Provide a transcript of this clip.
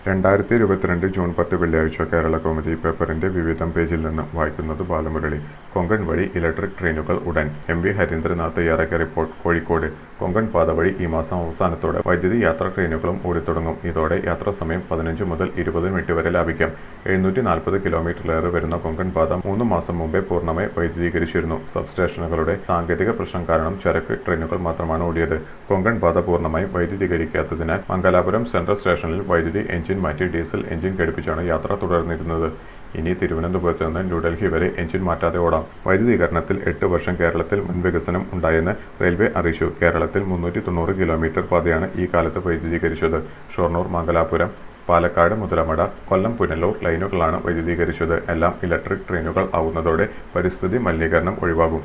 രണ്ടായിരത്തി ഇരുപത്തിരണ്ട് ജൂൺ പത്ത് വെള്ളിയാഴ്ച കേരള കൗമുദി പേപ്പറിന്റെ വിവിധം പേജിൽ നിന്ന് വായിക്കുന്നത് ബാലമുരളി കൊങ്കൺ വഴി ഇലക്ട്രിക് ട്രെയിനുകൾ ഉടൻ എം വി ഹരീന്ദ്രനാഥ് തയ്യാറാക്കിയ റിപ്പോർട്ട് കോഴിക്കോട് കൊങ്കൺ പാത വഴി ഈ മാസം അവസാനത്തോടെ വൈദ്യുതി യാത്രാ ട്രെയിനുകളും ഓടിത്തുടങ്ങും ഇതോടെ യാത്രാ സമയം പതിനഞ്ച് മുതൽ ഇരുപത് മിനിറ്റ് വരെ ലാഭിക്കാം എഴുന്നൂറ്റി നാൽപ്പത് കിലോമീറ്ററിലേറെ വരുന്ന കൊങ്കൺ പാത മൂന്ന് മാസം മുമ്പേ പൂർണ്ണമായി വൈദ്യുതീകരിച്ചിരുന്നു സബ് സ്റ്റേഷനുകളുടെ സാങ്കേതിക പ്രശ്നം കാരണം ചരക്ക് ട്രെയിനുകൾ മാത്രമാണ് ഓടിയത് കൊങ്കൺ പാത പൂർണ്ണമായി വൈദ്യുതീകരിക്കാത്തതിനാൽ മംഗലാപുരം സെൻട്രൽ സ്റ്റേഷനിൽ വൈദ്യുതി എഞ്ചിൻ മാറ്റി ഡീസൽ എഞ്ചിൻ ഘടിപ്പിച്ചാണ് യാത്ര തുടർന്നിരുന്നത് ഇനി തിരുവനന്തപുരത്ത് നിന്ന് ന്യൂഡൽഹി വരെ എഞ്ചിൻ മാറ്റാതെ ഓടാം വൈദ്യുതീകരണത്തിൽ എട്ട് വർഷം കേരളത്തിൽ മുൻവികസനം ഉണ്ടായെന്ന് റെയിൽവേ അറിയിച്ചു കേരളത്തിൽ മുന്നൂറ്റി തൊണ്ണൂറ് കിലോമീറ്റർ പാതയാണ് ഈ കാലത്ത് വൈദ്യുതീകരിച്ചത് ഷൊർണൂർ മംഗലാപുരം പാലക്കാട് മുതലമട കൊല്ലം പുനലൂർ ലൈനുകളാണ് വൈദ്യുതീകരിച്ചത് എല്ലാം ഇലക്ട്രിക് ട്രെയിനുകൾ ആവുന്നതോടെ പരിസ്ഥിതി മലിനീകരണം ഒഴിവാകും